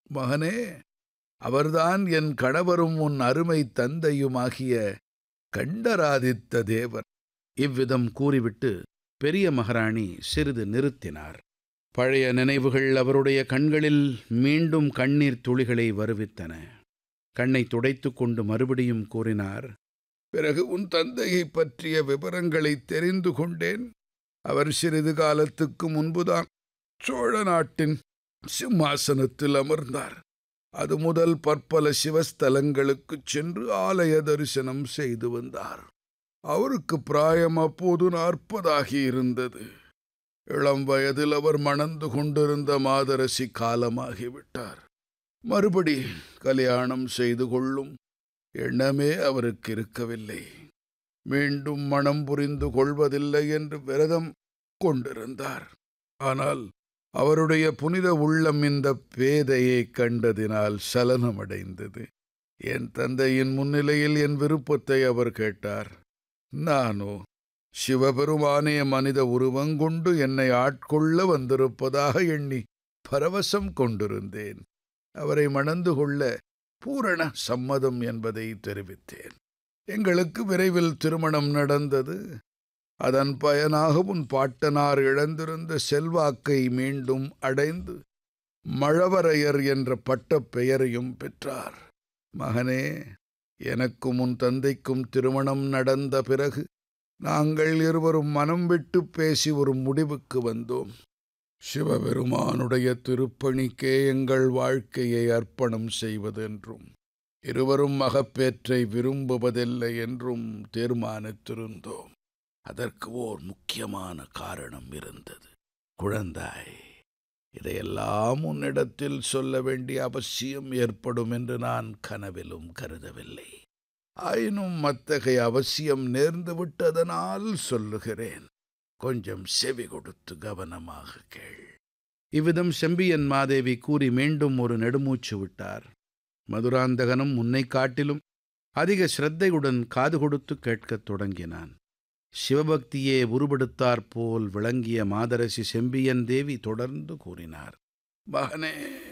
மகனே அவர்தான் என் கணவரும் உன் அருமை தந்தையுமாகிய கண்டராதித்த தேவர் இவ்விதம் கூறிவிட்டு பெரிய மகாராணி சிறிது நிறுத்தினார் பழைய நினைவுகள் அவருடைய கண்களில் மீண்டும் கண்ணீர் துளிகளை வருவித்தன கண்ணை துடைத்துக் கொண்டு மறுபடியும் கூறினார் பிறகு உன் தந்தையைப் பற்றிய விவரங்களை தெரிந்து கொண்டேன் அவர் சிறிது காலத்துக்கு முன்புதான் சோழ நாட்டின் சிம்மாசனத்தில் அமர்ந்தார் அது முதல் பற்பல சிவஸ்தலங்களுக்குச் சென்று ஆலய தரிசனம் செய்து வந்தார் அவருக்கு பிராயம் அப்போது நாற்பதாகி இருந்தது இளம் வயதில் அவர் மணந்து கொண்டிருந்த மாதரசி காலமாகிவிட்டார் மறுபடி கல்யாணம் செய்து கொள்ளும் எண்ணமே அவருக்கு இருக்கவில்லை மீண்டும் மனம் புரிந்து கொள்வதில்லை என்று விரதம் கொண்டிருந்தார் ஆனால் அவருடைய புனித உள்ளம் இந்த பேதையை கண்டதினால் சலனமடைந்தது என் தந்தையின் முன்னிலையில் என் விருப்பத்தை அவர் கேட்டார் நானோ சிவபெருமானே மனித உருவங்கொண்டு என்னை ஆட்கொள்ள வந்திருப்பதாக எண்ணி பரவசம் கொண்டிருந்தேன் அவரை மணந்து கொள்ள பூரண சம்மதம் என்பதை தெரிவித்தேன் எங்களுக்கு விரைவில் திருமணம் நடந்தது அதன் பயனாக உன் பாட்டனார் இழந்திருந்த செல்வாக்கை மீண்டும் அடைந்து மழவரையர் என்ற பட்டப் பெயரையும் பெற்றார் மகனே எனக்கும் உன் தந்தைக்கும் திருமணம் நடந்த பிறகு நாங்கள் இருவரும் மனம் விட்டு பேசி ஒரு முடிவுக்கு வந்தோம் சிவபெருமானுடைய திருப்பணிக்கே எங்கள் வாழ்க்கையை அர்ப்பணம் செய்வதென்றும் இருவரும் மகப்பேற்றை விரும்புவதில்லை என்றும் தீர்மானித்திருந்தோம் அதற்கு ஓர் முக்கியமான காரணம் இருந்தது குழந்தாய் இதையெல்லாம் உன்னிடத்தில் சொல்ல வேண்டிய அவசியம் ஏற்படும் என்று நான் கனவிலும் கருதவில்லை ஆயினும் அத்தகைய அவசியம் நேர்ந்து விட்டதனால் சொல்லுகிறேன் கொஞ்சம் செவி கொடுத்து கவனமாக கேள் இவ்விதம் செம்பியன் மாதேவி கூறி மீண்டும் ஒரு நெடுமூச்சு விட்டார் மதுராந்தகனும் முன்னை காட்டிலும் அதிக சிரத்தையுடன் காது கொடுத்து கேட்கத் தொடங்கினான் சிவபக்தியே உருவெடுத்தாற்போல் விளங்கிய மாதரசி செம்பியன் தேவி தொடர்ந்து கூறினார் மகனே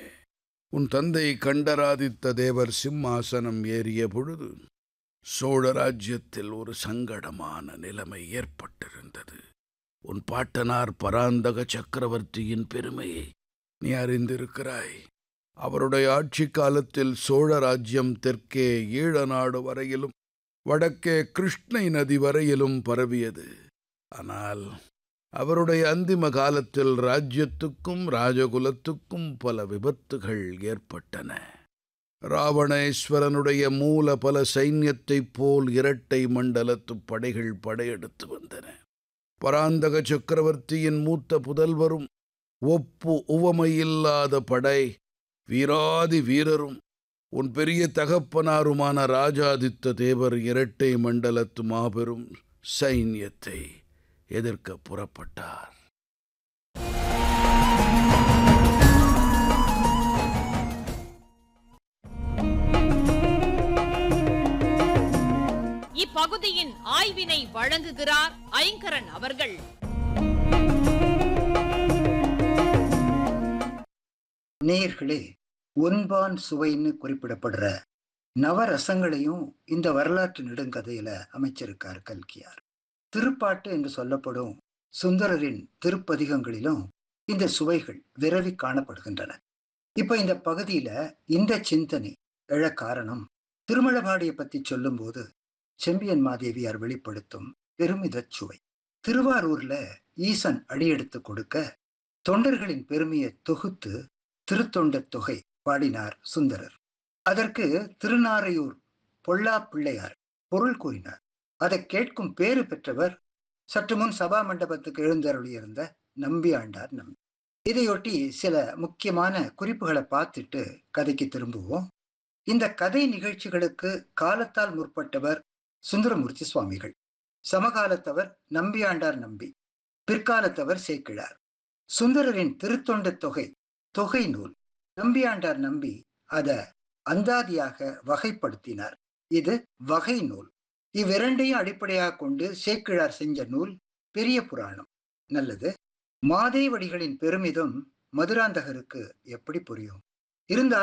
உன் தந்தை கண்டராதித்த தேவர் சிம்மாசனம் ஏறிய பொழுது சோழ ராஜ்யத்தில் ஒரு சங்கடமான நிலைமை ஏற்பட்டிருந்தது உன் பாட்டனார் பராந்தக சக்கரவர்த்தியின் பெருமையை நீ அறிந்திருக்கிறாய் அவருடைய ஆட்சி காலத்தில் சோழ ராஜ்யம் தெற்கே ஈழ நாடு வரையிலும் வடக்கே கிருஷ்ணை நதி வரையிலும் பரவியது ஆனால் அவருடைய அந்திம காலத்தில் ராஜ்யத்துக்கும் ராஜகுலத்துக்கும் பல விபத்துகள் ஏற்பட்டன ராவணேஸ்வரனுடைய மூல பல சைன்யத்தைப் போல் இரட்டை மண்டலத்து படைகள் படையெடுத்து வந்தன பராந்தக சக்கரவர்த்தியின் மூத்த புதல்வரும் ஒப்பு உவமையில்லாத படை வீராதி வீரரும் உன் பெரிய தகப்பனாருமான ராஜாதித்த தேவர் இரட்டை மண்டலத்து மாபெரும் சைன்யத்தை எதிர்க்க புறப்பட்டார் இப்பகுதியின் ஆய்வினை வழங்குகிறார் ஐங்கரன் அவர்கள் நேயர்களே ஒன்பான் சுவைன்னு குறிப்பிடப்படுற நவரசங்களையும் இந்த வரலாற்று நெடுங்கதையில அமைச்சிருக்கார் கல்கியார் திருப்பாட்டு என்று சொல்லப்படும் சுந்தரரின் திருப்பதிகங்களிலும் இந்த சுவைகள் விரவி காணப்படுகின்றன இப்ப இந்த பகுதியில இந்த சிந்தனை எழ காரணம் திருமழபாடியை பத்தி சொல்லும்போது செம்பியன் மாதேவியார் வெளிப்படுத்தும் பெருமிதச் சுவை திருவாரூர்ல ஈசன் அடியெடுத்து கொடுக்க தொண்டர்களின் பெருமையை தொகுத்து திருத்தொண்டத் தொகை பாடினார் சுந்தரர் அதற்கு திருநாரையூர் பொல்லா பிள்ளையார் பொருள் கூறினார் அதை கேட்கும் பேறு பெற்றவர் சற்று முன் சபா மண்டபத்துக்கு எழுந்தருளியிருந்த நம்பி ஆண்டார் நம்பி இதையொட்டி சில முக்கியமான குறிப்புகளை பார்த்துட்டு கதைக்கு திரும்புவோம் இந்த கதை நிகழ்ச்சிகளுக்கு காலத்தால் முற்பட்டவர் சுந்தரமூர்த்தி சுவாமிகள் சமகாலத்தவர் நம்பியாண்டார் நம்பி பிற்காலத்தவர் சேக்கிழார் சுந்தரரின் திருத்தொண்ட தொகை தொகை நூல் நம்பியாண்டார் நம்பி அத அந்தாதியாக வகைப்படுத்தினார் இது வகை நூல் இவ்விரண்டையும் அடிப்படையாக கொண்டு சேக்கிழார் செஞ்ச நூல் பெரிய புராணம் நல்லது மாதேவடிகளின் பெருமிதம் மதுராந்தகருக்கு எப்படி புரியும் இருந்தால்